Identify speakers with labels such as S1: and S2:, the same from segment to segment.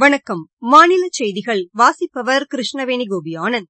S1: வணக்கம் மாநில செய்திகள் வாசிப்பவர் கிருஷ்ணவேணி கோபியானந்த்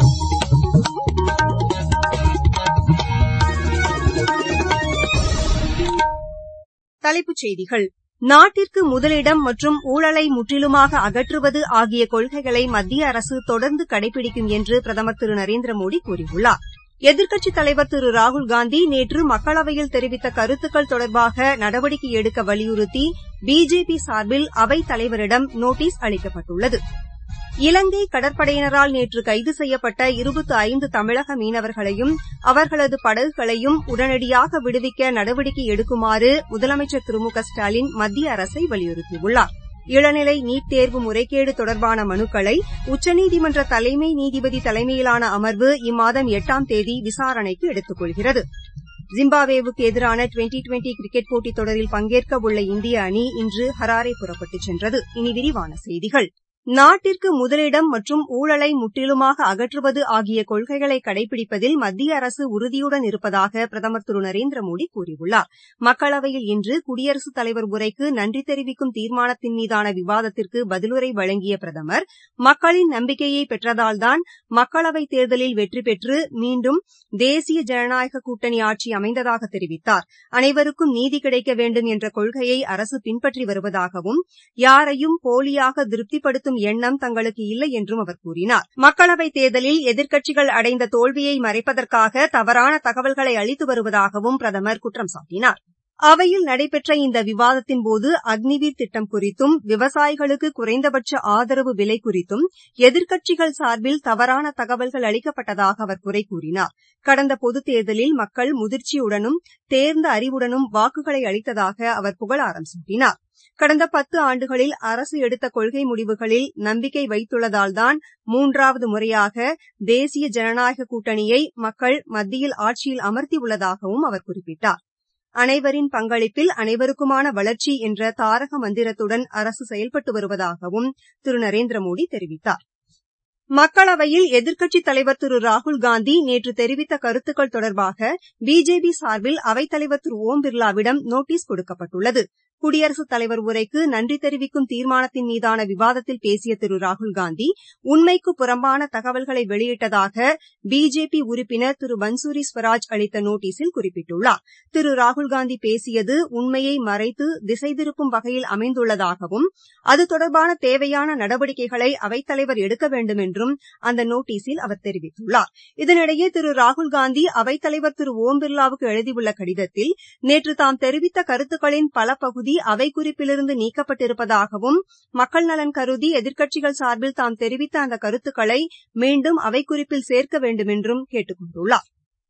S1: தலைப்புச் செய்திகள் நாட்டிற்கு முதலிடம் மற்றும் ஊழலை முற்றிலுமாக அகற்றுவது ஆகிய கொள்கைகளை மத்திய அரசு தொடர்ந்து கடைபிடிக்கும் என்று பிரதமர் திரு நரேந்திரமோடி கூறியுள்ளார் எதிர்க்கட்சித் தலைவர் திரு ராகுல்காந்தி நேற்று மக்களவையில் தெரிவித்த கருத்துக்கள் தொடர்பாக நடவடிக்கை எடுக்க வலியுறுத்தி பிஜேபி சார்பில் அவைத் தலைவரிடம் நோட்டீஸ் அளிக்கப்பட்டுள்ளது இலங்கை கடற்படையினரால் நேற்று கைது செய்யப்பட்ட இருபத்து ஐந்து தமிழக மீனவர்களையும் அவர்களது படகுகளையும் உடனடியாக விடுவிக்க நடவடிக்கை எடுக்குமாறு முதலமைச்சர் திரு மு க ஸ்டாலின் மத்திய அரசை வலியுறுத்தியுள்ளார் இளநிலை நீட் தேர்வு முறைகேடு தொடர்பான மனுக்களை உச்சநீதிமன்ற தலைமை நீதிபதி தலைமையிலான அமர்வு இம்மாதம் எட்டாம் தேதி விசாரணைக்கு எடுத்துக் கொள்கிறது ஜிம்பாப்வேவுக்கு எதிரான டுவெண்டி டுவெண்டி கிரிக்கெட் போட்டித் தொடரில் பங்கேற்க உள்ள இந்திய அணி இன்று ஹராரே புறப்பட்டுச் சென்றது இனி விரிவான செய்திகள் நாட்டிற்கு முதலிடம் மற்றும் ஊழலை முற்றிலுமாக அகற்றுவது ஆகிய கொள்கைகளை கடைபிடிப்பதில் மத்திய அரசு உறுதியுடன் இருப்பதாக பிரதமர் திரு நரேந்திரமோடி கூறியுள்ளார் மக்களவையில் இன்று குடியரசுத் தலைவர் உரைக்கு நன்றி தெரிவிக்கும் தீர்மானத்தின் மீதான விவாதத்திற்கு பதிலுரை வழங்கிய பிரதமர் மக்களின் நம்பிக்கையை பெற்றதால்தான் மக்களவைத் தேர்தலில் வெற்றி பெற்று மீண்டும் தேசிய ஜனநாயக கூட்டணி ஆட்சி அமைந்ததாக தெரிவித்தார் அனைவருக்கும் நீதி கிடைக்க வேண்டும் என்ற கொள்கையை அரசு பின்பற்றி வருவதாகவும் யாரையும் போலியாக திருப்திப்படுத்தும் எண்ணம் தங்களுக்கு இல்லை என்றும் அவர் கூறினார் மக்களவைத் தேர்தலில் எதிர்க்கட்சிகள் அடைந்த தோல்வியை மறைப்பதற்காக தவறான தகவல்களை அளித்து வருவதாகவும் பிரதமர் குற்றம் சாட்டினார் அவையில் நடைபெற்ற இந்த விவாதத்தின்போது அக்னிவீர் திட்டம் குறித்தும் விவசாயிகளுக்கு குறைந்தபட்ச ஆதரவு விலை குறித்தும் எதிர்க்கட்சிகள் சார்பில் தவறான தகவல்கள் அளிக்கப்பட்டதாக அவர் குறை கூறினார் கடந்த பொதுத் தேர்தலில் மக்கள் முதிர்ச்சியுடனும் தேர்ந்த அறிவுடனும் வாக்குகளை அளித்ததாக அவர் புகழாரம் சூட்டினார் கடந்த பத்து ஆண்டுகளில் அரசு எடுத்த கொள்கை முடிவுகளில் நம்பிக்கை வைத்துள்ளதால்தான் மூன்றாவது முறையாக தேசிய ஜனநாயக கூட்டணியை மக்கள் மத்தியில் ஆட்சியில் அமர்த்தியுள்ளதாகவும் அவர் குறிப்பிட்டார் அனைவரின் பங்களிப்பில் அனைவருக்குமான வளர்ச்சி என்ற தாரக மந்திரத்துடன் அரசு செயல்பட்டு வருவதாகவும் திரு நரேந்திரமோடி தெரிவித்தார் மக்களவையில் எதிர்க்கட்சித் தலைவர் திரு ராகுல்காந்தி நேற்று தெரிவித்த கருத்துக்கள் தொடர்பாக பிஜேபி சார்பில் அவைத்தலைவர் திரு ஓம் பிர்லாவிடம் நோட்டீஸ் கொடுக்கப்பட்டுள்ளது குடியரசுத் தலைவர் உரைக்கு நன்றி தெரிவிக்கும் தீர்மானத்தின் மீதான விவாதத்தில் பேசிய திரு ராகுல்காந்தி உண்மைக்கு புறம்பான தகவல்களை வெளியிட்டதாக பிஜேபி உறுப்பினர் திரு பன்சூரி ஸ்வராஜ் அளித்த நோட்டீஸில் குறிப்பிட்டுள்ளார் திரு ராகுல்காந்தி பேசியது உண்மையை மறைத்து திசை திருப்பும் வகையில் அமைந்துள்ளதாகவும் அது தொடர்பான தேவையான நடவடிக்கைகளை அவைத்தலைவர் எடுக்க வேண்டும் என்றும் அந்த நோட்டீஸில் அவர் தெரிவித்துள்ளார் இதனிடையே திரு ராகுல்காந்தி அவைத்தலைவர் திரு ஓம் பிர்லாவுக்கு எழுதியுள்ள கடிதத்தில் நேற்று தாம் தெரிவித்த கருத்துக்களின் பல பகுதி அவை குறிப்பிலிருந்து நீக்கப்பட்டிருப்பதாகவும் மக்கள் நலன் கருதி எதிர்க்கட்சிகள் சார்பில் தாம் தெரிவித்த அந்த கருத்துக்களை மீண்டும் அவை குறிப்பில் சேர்க்க வேண்டுமென்றும் கேட்டுக் கொண்டுள்ளார்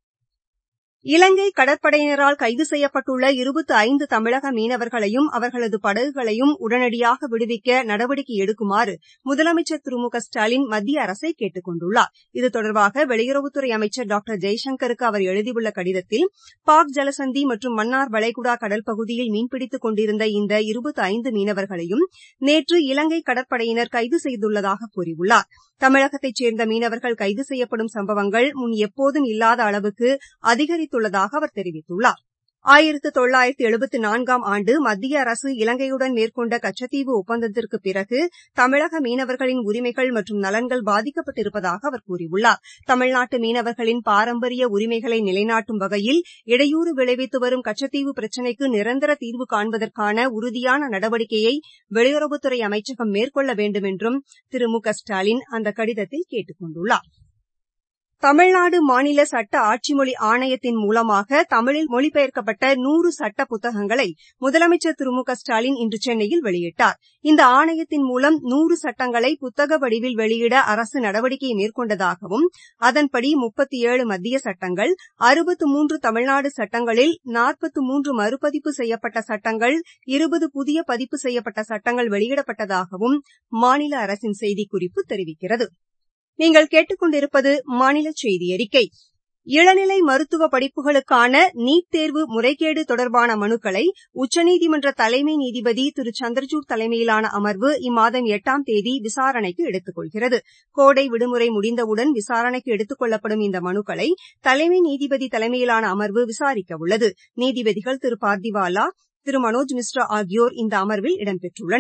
S1: இலங்கை கடற்படையினரால் கைது செய்யப்பட்டுள்ள இருபத்து ஐந்து தமிழக மீனவர்களையும் அவர்களது படகுகளையும் உடனடியாக விடுவிக்க நடவடிக்கை எடுக்குமாறு முதலமைச்சர் திரு மு க ஸ்டாலின் மத்திய அரசை கேட்டுக் கொண்டுள்ளார் இது தொடர்பாக வெளியுறவுத்துறை அமைச்சர் டாக்டர் ஜெய்சங்கருக்கு அவர் எழுதியுள்ள கடிதத்தில் பாக் ஜலசந்தி மற்றும் மன்னார் வளைகுடா கடல் பகுதியில் மீன்பிடித்துக் கொண்டிருந்த இந்த இருபத்து ஐந்து மீனவர்களையும் நேற்று இலங்கை கடற்படையினர் கைது செய்துள்ளதாக கூறியுள்ளார் தமிழகத்தைச் சேர்ந்த மீனவர்கள் கைது செய்யப்படும் சம்பவங்கள் முன் எப்போதும் இல்லாத அளவுக்கு அதிகரித்துள்ளதாக அவர் தெரிவித்துள்ளார் ஆயிரத்து தொள்ளாயிரத்து எழுபத்து நான்காம் ஆண்டு மத்திய அரசு இலங்கையுடன் மேற்கொண்ட கச்சத்தீவு ஒப்பந்தத்திற்கு பிறகு தமிழக மீனவர்களின் உரிமைகள் மற்றும் நலன்கள் பாதிக்கப்பட்டிருப்பதாக அவர் கூறியுள்ளார் தமிழ்நாட்டு மீனவர்களின் பாரம்பரிய உரிமைகளை நிலைநாட்டும் வகையில் இடையூறு விளைவித்து வரும் கச்சத்தீவு பிரச்சினைக்கு நிரந்தர தீர்வு காண்பதற்கான உறுதியான நடவடிக்கையை வெளியுறவுத்துறை அமைச்சகம் மேற்கொள்ள வேண்டும் என்றும் திரு மு க ஸ்டாலின் அந்த கடிதத்தில் கேட்டுக் கொண்டுள்ளார் தமிழ்நாடு மாநில சட்ட ஆட்சிமொழி ஆணையத்தின் மூலமாக தமிழில் மொழிபெயர்க்கப்பட்ட நூறு சட்ட புத்தகங்களை முதலமைச்சர் திரு மு க ஸ்டாலின் இன்று சென்னையில் வெளியிட்டார் இந்த ஆணையத்தின் மூலம் நூறு சட்டங்களை புத்தக வடிவில் வெளியிட அரசு நடவடிக்கை மேற்கொண்டதாகவும் அதன்படி முப்பத்தி ஏழு மத்திய சட்டங்கள் அறுபத்து மூன்று தமிழ்நாடு சட்டங்களில் நாற்பத்து மூன்று மறுபதிப்பு செய்யப்பட்ட சட்டங்கள் இருபது புதிய பதிப்பு செய்யப்பட்ட சட்டங்கள் வெளியிடப்பட்டதாகவும் மாநில அரசின் செய்திக்குறிப்பு தெரிவிக்கிறது நீங்கள் கேட்டுக்கொண்டிருப்பது மாநில செய்தி அறிக்கை இளநிலை மருத்துவ படிப்புகளுக்கான நீட் தேர்வு முறைகேடு தொடர்பான மனுக்களை உச்சநீதிமன்ற தலைமை நீதிபதி திரு சந்திரசூட் தலைமையிலான அமர்வு இம்மாதம் எட்டாம் தேதி விசாரணைக்கு எடுத்துக் கொள்கிறது கோடை விடுமுறை முடிந்தவுடன் விசாரணைக்கு எடுத்துக் கொள்ளப்படும் இந்த மனுக்களை தலைமை நீதிபதி தலைமையிலான அமர்வு விசாரிக்க உள்ளது நீதிபதிகள் திரு பார்திவாலா திரு மனோஜ் மிஸ்ரா ஆகியோர் இந்த அமர்வில் இடம்பெற்றுள்ளனர்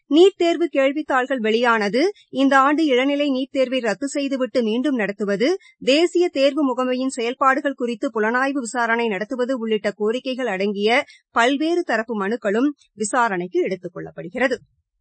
S1: நீட் தேர்வு கேள்வித்தாள்கள் வெளியானது இந்த ஆண்டு இளநிலை நீட் தேர்வை ரத்து செய்துவிட்டு மீண்டும் நடத்துவது தேசிய தேர்வு முகமையின் செயல்பாடுகள் குறித்து புலனாய்வு விசாரணை நடத்துவது உள்ளிட்ட கோரிக்கைகள் அடங்கிய பல்வேறு தரப்பு மனுக்களும் விசாரணைக்கு எடுத்துக் கொள்ளப்படுகிறது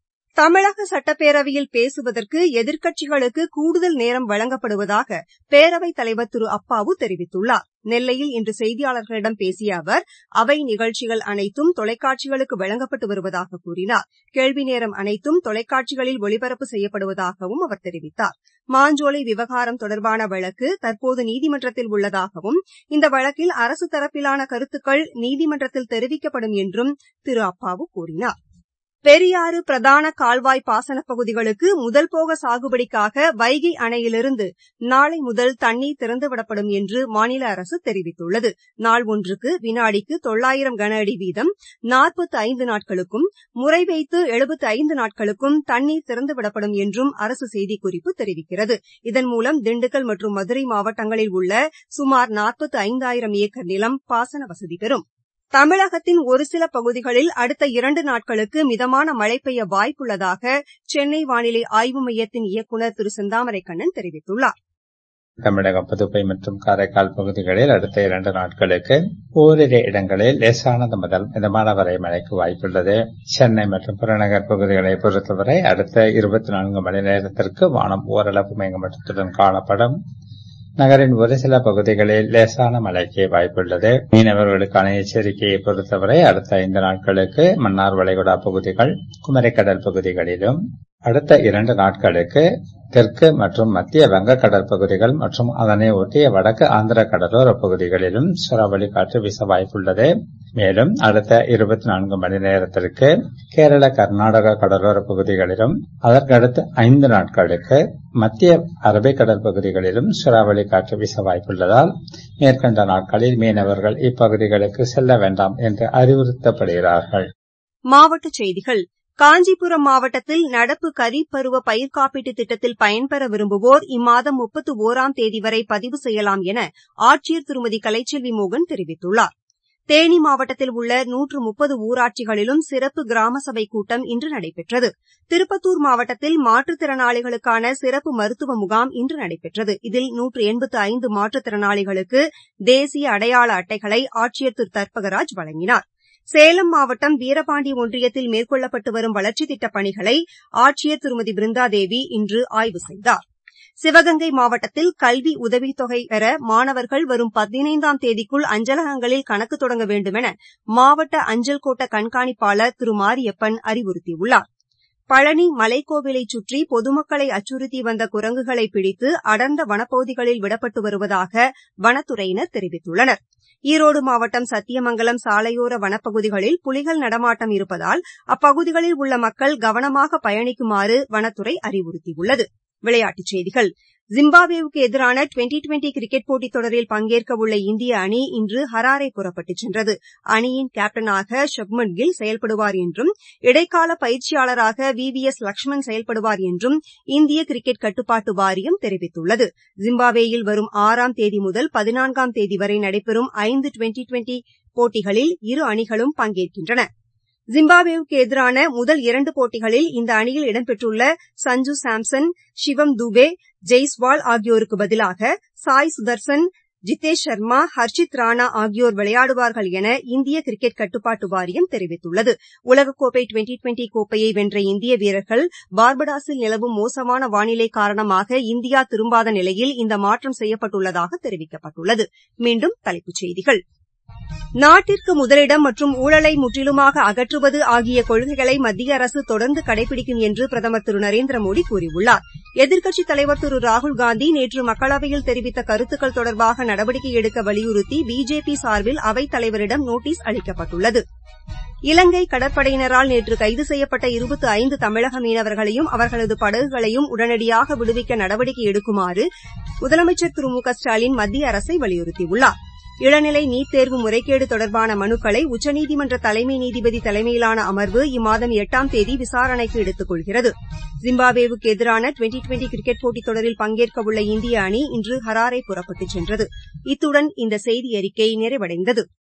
S1: தமிழக சட்டப்பேரவையில் பேசுவதற்கு எதிர்க்கட்சிகளுக்கு கூடுதல் நேரம் வழங்கப்படுவதாக பேரவைத் தலைவர் திரு அப்பாவு தெரிவித்துள்ளார் நெல்லையில் இன்று செய்தியாளர்களிடம் பேசிய அவர் அவை நிகழ்ச்சிகள் அனைத்தும் தொலைக்காட்சிகளுக்கு வழங்கப்பட்டு வருவதாக கூறினார் கேள்வி நேரம் அனைத்தும் தொலைக்காட்சிகளில் ஒளிபரப்பு செய்யப்படுவதாகவும் அவர் தெரிவித்தார் மாஞ்சோலை விவகாரம் தொடர்பான வழக்கு தற்போது நீதிமன்றத்தில் உள்ளதாகவும் இந்த வழக்கில் அரசு தரப்பிலான கருத்துக்கள் நீதிமன்றத்தில் தெரிவிக்கப்படும் என்றும் திரு அப்பாவு கூறினார் பெரியாறு பிரதான கால்வாய் பாசனப் பகுதிகளுக்கு முதல் போக சாகுபடிக்காக வைகை அணையிலிருந்து நாளை முதல் தண்ணீர் திறந்துவிடப்படும் என்று மாநில அரசு தெரிவித்துள்ளது நாள் ஒன்றுக்கு வினாடிக்கு தொள்ளாயிரம் கன அடி வீதம் நாற்பத்து ஐந்து நாட்களுக்கும் முறை வைத்து எழுபத்து ஐந்து நாட்களுக்கும் தண்ணீர் திறந்துவிடப்படும் என்றும் அரசு செய்திக்குறிப்பு தெரிவிக்கிறது இதன் மூலம் திண்டுக்கல் மற்றும் மதுரை மாவட்டங்களில் உள்ள சுமார் நாற்பத்து ஐந்தாயிரம் ஏக்கர் நிலம் பாசன வசதி பெறும் தமிழகத்தின் ஒரு சில பகுதிகளில் அடுத்த இரண்டு நாட்களுக்கு மிதமான மழை பெய்ய வாய்ப்புள்ளதாக சென்னை வானிலை ஆய்வு மையத்தின் இயக்குநர் திரு செந்தாமரைக்கண்ணன் தெரிவித்துள்ளார்
S2: தமிழகம் புதுவை மற்றும் காரைக்கால் பகுதிகளில் அடுத்த இரண்டு நாட்களுக்கு ஓரிரு இடங்களில் லேசானது முதல் மிதமான வரை மழைக்கு வாய்ப்புள்ளது சென்னை மற்றும் புறநகர் பகுதிகளை பொறுத்தவரை அடுத்த இருபத்தி நான்கு மணி நேரத்திற்கு வானம் ஓரளவு மேகமட்டத்துடன் காணப்படும் நகரின் ஒரு சில பகுதிகளில் லேசான மழைக்கு வாய்ப்புள்ளது மீனவர்களுக்கான எச்சரிக்கையை பொறுத்தவரை அடுத்த ஐந்து நாட்களுக்கு மன்னார் வளைகுடா பகுதிகள் குமரிக்கடல் பகுதிகளிலும் அடுத்த இரண்டு நாட்களுக்கு தெற்கு மற்றும் மத்திய வங்கக்கடல் பகுதிகள் மற்றும் அதனை ஒட்டிய வடக்கு ஆந்திர கடலோர பகுதிகளிலும் சூறாவளி காற்று வீச வாய்ப்புள்ளது மேலும் அடுத்த இருபத்தி நான்கு மணி நேரத்திற்கு கேரள கர்நாடக கடலோர பகுதிகளிலும் அதற்கடுத்து ஐந்து நாட்களுக்கு மத்திய அரபிக்கடல் பகுதிகளிலும் சூறாவளி காற்று வீச வாய்ப்புள்ளதால் மேற்கண்ட நாட்களில் மீனவர்கள் இப்பகுதிகளுக்கு செல்ல வேண்டாம் என்று அறிவுறுத்தப்படுகிறார்கள்
S1: மாவட்டச் செய்திகள் காஞ்சிபுரம் மாவட்டத்தில் நடப்பு கரீப் பருவ பயிர் காப்பீட்டு திட்டத்தில் பயன்பெற விரும்புவோர் இம்மாதம் முப்பத்து ஒராம் தேதி வரை பதிவு செய்யலாம் என ஆட்சியர் திருமதி கலைச்செல்வி மோகன் தெரிவித்துள்ளார் தேனி மாவட்டத்தில் உள்ள நூற்று முப்பது ஊராட்சிகளிலும் சிறப்பு கிராம சபை கூட்டம் இன்று நடைபெற்றது திருப்பத்தூர் மாவட்டத்தில் மாற்றுத்திறனாளிகளுக்கான சிறப்பு மருத்துவ முகாம் இன்று நடைபெற்றது இதில் நூற்று எண்பத்து ஐந்து மாற்றுத்திறனாளிகளுக்கு தேசிய அடையாள அட்டைகளை ஆட்சியர் திரு தர்பகராஜ் வழங்கினார் சேலம் மாவட்டம் வீரபாண்டி ஒன்றியத்தில் மேற்கொள்ளப்பட்டு வரும் வளர்ச்சித் திட்டப் பணிகளை ஆட்சியர் திருமதி பிருந்தாதேவி இன்று ஆய்வு செய்தார் சிவகங்கை மாவட்டத்தில் கல்வி உதவித்தொகை பெற மாணவர்கள் வரும் பதினைந்தாம் தேதிக்குள் அஞ்சலகங்களில் கணக்கு தொடங்க வேண்டுமென மாவட்ட அஞ்சல் கோட்ட கண்காணிப்பாளர் திரு மாரியப்பன் அறிவுறுத்தியுள்ளார் பழனி மலைக்கோவிலைச் சுற்றி பொதுமக்களை அச்சுறுத்தி வந்த குரங்குகளை பிடித்து அடர்ந்த வனப்பகுதிகளில் விடப்பட்டு வருவதாக வனத்துறையினர் தெரிவித்துள்ளனர் ஈரோடு மாவட்டம் சத்தியமங்கலம் சாலையோர வனப்பகுதிகளில் புலிகள் நடமாட்டம் இருப்பதால் அப்பகுதிகளில் உள்ள மக்கள் கவனமாக பயணிக்குமாறு வனத்துறை அறிவுறுத்தியுள்ளது விளையாட்டுச் செய்திகள் ஜிம்பாப்வேவுக்கு எதிரான டுவெண்டி டுவெண்டி கிரிக்கெட் போட்டித் தொடரில் பங்கேற்கவுள்ள இந்திய அணி இன்று ஹராரே புறப்பட்டுச் சென்றது அணியின் கேப்டனாக சுப்மன் கில் செயல்படுவார் என்றும் இடைக்கால பயிற்சியாளராக வி வி எஸ் லட்சுமண் செயல்படுவார் என்றும் இந்திய கிரிக்கெட் கட்டுப்பாட்டு வாரியம் தெரிவித்துள்ளது ஜிம்பாப்வேயில் வரும் ஆறாம் தேதி முதல் பதினான்காம் தேதி வரை நடைபெறும் ஐந்து டுவெண்டி டுவெண்டி போட்டிகளில் இரு அணிகளும் பங்கேற்கின்றன ஜிம்பாப்வேவுக்கு எதிரான முதல் இரண்டு போட்டிகளில் இந்த அணியில் இடம்பெற்றுள்ள சஞ்சு சாம்சன் சிவம் துபே ஜெய்ஸ்வால் ஆகியோருக்கு பதிலாக சாய் சுதர்சன் ஜிதேஷ் சர்மா ஹர்ஷித் ராணா ஆகியோர் விளையாடுவார்கள் என இந்திய கிரிக்கெட் கட்டுப்பாட்டு வாரியம் தெரிவித்துள்ளது உலகக்கோப்பை டுவெண்டி டுவெண்டி கோப்பையை வென்ற இந்திய வீரர்கள் பார்படாஸில் நிலவும் மோசமான வானிலை காரணமாக இந்தியா திரும்பாத நிலையில் இந்த மாற்றம் செய்யப்பட்டுள்ளதாக தெரிவிக்கப்பட்டுள்ளது மீண்டும் தலைப்புச் செய்திகள் நாட்டிற்கு முதலிடம் மற்றும் ஊழலை முற்றிலுமாக அகற்றுவது ஆகிய கொள்கைகளை மத்திய அரசு தொடர்ந்து கடைபிடிக்கும் என்று பிரதமர் திரு நரேந்திர மோடி கூறியுள்ளார் எதிர்க்கட்சித் தலைவர் திரு ராகுல்காந்தி நேற்று மக்களவையில் தெரிவித்த கருத்துக்கள் தொடர்பாக நடவடிக்கை எடுக்க வலியுறுத்தி பிஜேபி சார்பில் அவைத் தலைவரிடம் நோட்டீஸ் அளிக்கப்பட்டுள்ளது இலங்கை கடற்படையினரால் நேற்று கைது செய்யப்பட்ட இருபத்தி ஐந்து தமிழக மீனவர்களையும் அவர்களது படகுகளையும் உடனடியாக விடுவிக்க நடவடிக்கை எடுக்குமாறு முதலமைச்சர் திரு மு க ஸ்டாலின் மத்திய அரசை வலியுறுத்தியுள்ளார் இளநிலை நீட் தேர்வு முறைகேடு தொடர்பான மனுக்களை உச்சநீதிமன்ற தலைமை நீதிபதி தலைமையிலான அமர்வு இம்மாதம் எட்டாம் தேதி விசாரணைக்கு எடுத்துக் கொள்கிறது ஜிம்பாப்வேவுக்கு எதிரான டுவெண்டி டுவெண்டி கிரிக்கெட் போட்டித் தொடரில் பங்கேற்கவுள்ள இந்திய அணி இன்று ஹராரே புறப்பட்டுச் சென்றது இத்துடன் இந்த செய்தியறிக்கை நிறைவடைந்தது